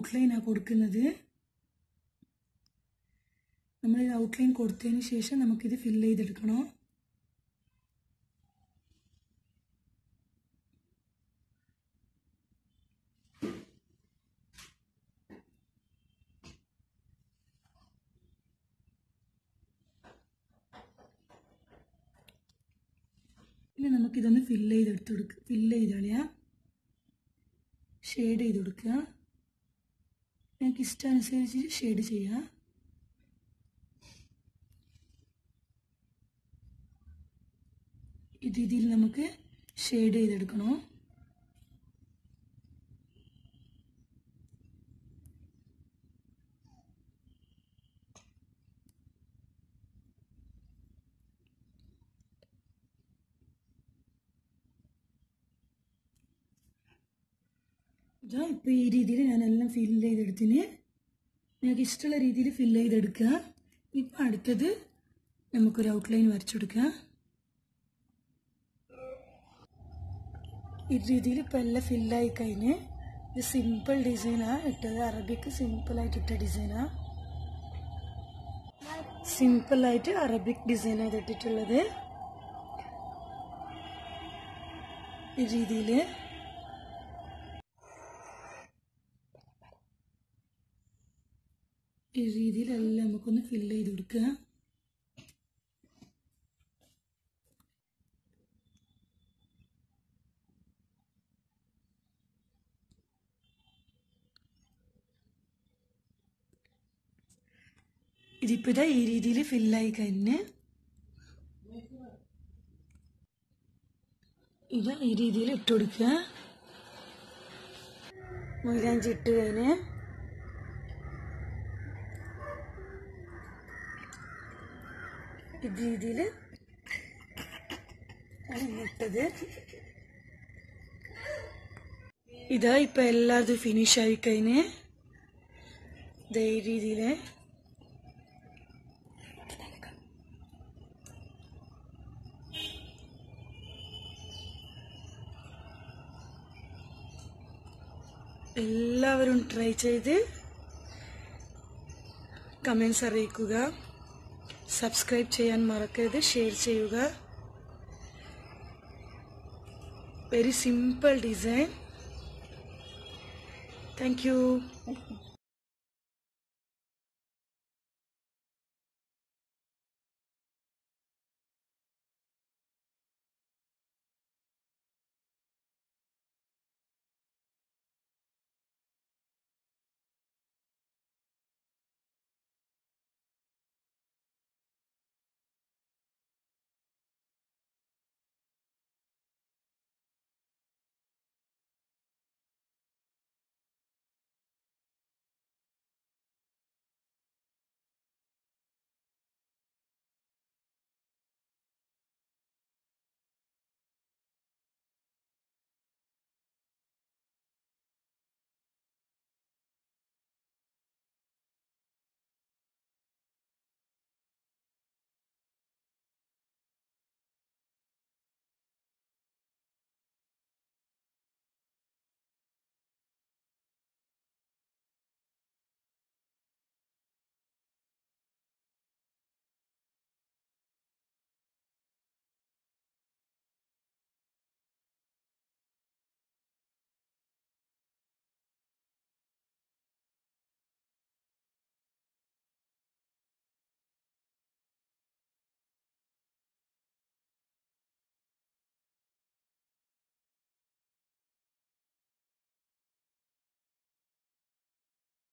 ഔട്ട്ലൈനാണ് കൊടുക്കുന്നത് നമ്മൾ ഔട്ട്ലൈൻ കൊടുത്തതിന് ശേഷം നമുക്കിത് ഫില്ല് ചെയ്തെടുക്കണം ഇനി നമുക്കിതൊന്ന് ഫില്ല് ചെയ്തെടുത്ത് കൊടുക്കുക ഫില്ല് ചെയ്ത് കളയാം ഷെയ്ഡ് ചെയ്ത് കൊടുക്കുക നിങ്ങൾക്ക് ഇഷ്ടമനുസരിച്ച് ഷെയ്ഡ് ചെയ്യാം ഇത് ഇതിൽ നമുക്ക് ഷെയ്ഡ് ചെയ്തെടുക്കണോ ഇതാ ഇപ്പോൾ ഈ രീതിയിൽ ഞാനെല്ലാം ഫില്ല് ചെയ്തെടുത്തിന് നിങ്ങൾക്ക് ഇഷ്ടമുള്ള രീതിയിൽ ഫില്ല് ചെയ്തെടുക്കുക ഇപ്പം അടുത്തത് നമുക്കൊരു ഔട്ട്ലൈൻ വരച്ചെടുക്കുക ഈ രീതിയിൽ ഇപ്പം എല്ലാം ഫില്ലായി കഴിഞ്ഞ് ഇത് സിമ്പിൾ ഡിസൈനാണ് ഇട്ടത് അറബിക്ക് സിമ്പിളായിട്ട് ഇട്ട ഡിസൈനാണ് സിമ്പിളായിട്ട് അറബിക് ഡിസൈനാണ് ഇത് ഇട്ടിട്ടുള്ളത് ഈ രീതിയിൽ ഈ രീതിയിലെല്ലാം നമുക്കൊന്ന് ഫില്ല് ചെയ്ത് കൊടുക്കുക ഇതിപ്പോൾ ഇതാ ഈ രീതിയിൽ ഫില്ലായി കഴിഞ്ഞ് ഇതാ ഈ രീതിയിൽ ഇട്ട് കൊടുക്കുക മൈലാഞ്ചി ഇട്ട് കഴിഞ്ഞ് ഈ രീതിയിൽ ഇട്ടത് ഇതാ ഇപ്പൊ എല്ലാതും ഫിനിഷ് ആയി കഴിഞ്ഞ് ദേ ഈ രീതിയില് എല്ലാവരും ട്രൈ ചെയ്ത് കമൻസ് അറിയിക്കുക സബ്സ്ക്രൈബ് ചെയ്യാൻ മറക്കരുത് ഷെയർ ചെയ്യുക very simple design thank U